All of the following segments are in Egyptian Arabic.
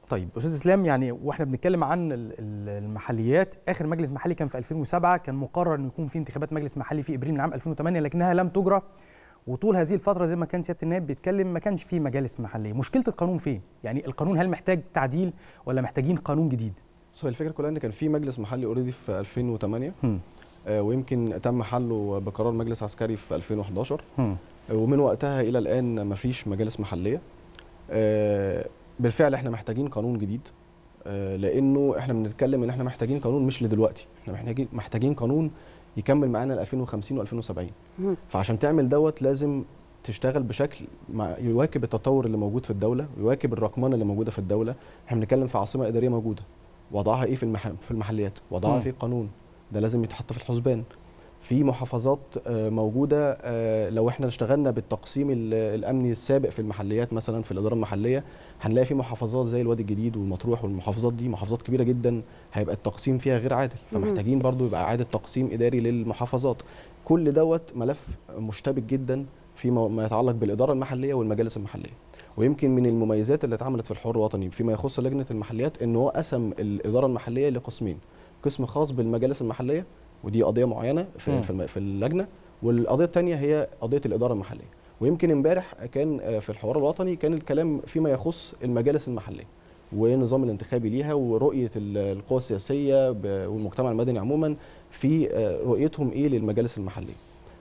طيب استاذ اسلام يعني واحنا بنتكلم عن ال- ال- المحليات اخر مجلس محلي كان في 2007 كان مقرر ان يكون في انتخابات مجلس محلي في ابريل من عام 2008 لكنها لم تجرى وطول هذه الفتره زي ما كان سياده النائب بيتكلم ما كانش في مجالس محليه مشكله القانون فين يعني القانون هل محتاج تعديل ولا محتاجين قانون جديد بس هو الفكره كلها ان كان في مجلس محلي اوريدي في 2008 هم. آه، ويمكن تم حله بقرار مجلس عسكري في 2011 هم. آه، ومن وقتها الى الان مفيش مجالس محليه آه، بالفعل احنا محتاجين قانون جديد آه، لانه احنا بنتكلم ان احنا محتاجين قانون مش لدلوقتي احنا محتاجين محتاجين قانون يكمل معانا ل 2050 و2070 مم. فعشان تعمل دوت لازم تشتغل بشكل مع يواكب التطور اللي موجود في الدوله ويواكب الرقمنه اللي موجوده في الدوله احنا بنتكلم في عاصمه اداريه موجوده وضعها ايه في المح... في المحليات وضعها مم. في قانون ده لازم يتحط في الحسبان في محافظات آه، موجوده آه، لو احنا اشتغلنا بالتقسيم ال- الامني السابق في المحليات مثلا في الاداره المحليه هنلاقي في محافظات زي الوادي الجديد والمطروح والمحافظات دي محافظات كبيره جدا هيبقى التقسيم فيها غير عادل مهم. فمحتاجين برضو يبقى اعاده تقسيم اداري للمحافظات كل دوت ملف مشتبك جدا فيما ما يتعلق بالاداره المحليه والمجالس المحليه ويمكن من المميزات اللي اتعملت في الحوار الوطني فيما يخص لجنه المحليات ان هو قسم الاداره المحليه لقسمين قسم خاص بالمجالس المحليه ودي قضيه معينه مم. في في, الم- في اللجنه والقضيه الثانيه هي قضيه الاداره المحليه ويمكن امبارح كان آه، في الحوار الوطني كان الكلام فيما يخص المجالس المحليه والنظام الانتخابي ليها ورؤيه ال- القوى السياسيه ب- والمجتمع المدني عموما في آه، رؤيتهم ايه للمجالس المحليه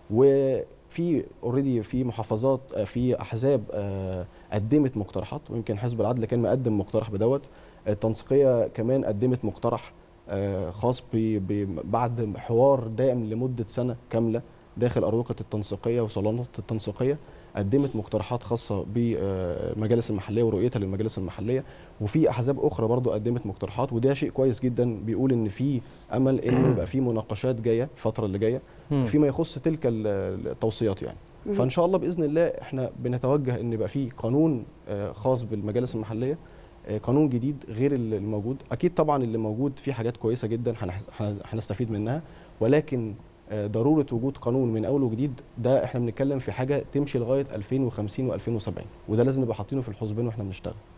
وفي اوريدي في محافظات آه، في احزاب آه، قدمت مقترحات ويمكن حزب العدل كان مقدم مقترح بدوت التنسيقيه كمان قدمت مقترح آه، خاص ب- ب- بعد حوار دائم لمده سنه كامله داخل اروقه التنسيقيه وصالونات التنسيقيه قدمت مقترحات خاصه بالمجالس المحليه ورؤيتها للمجالس المحليه وفي احزاب اخرى برضو قدمت مقترحات وده شيء كويس جدا بيقول ان في امل انه يبقى في مناقشات جايه الفتره اللي جايه هم. فيما يخص تلك ال- التوصيات يعني مهم. فان شاء الله باذن الله احنا بنتوجه ان يبقى في قانون آه، خاص بالمجالس المحليه آه، قانون جديد غير ال- الموجود اكيد طبعا اللي موجود فيه حاجات كويسه جدا هنح- هن- هنستفيد منها ولكن آه، ضروره وجود قانون من اول وجديد ده احنا بنتكلم في حاجه تمشي لغايه 2050 و2070 وده لازم نبقى حاطينه في الحسبان واحنا بنشتغل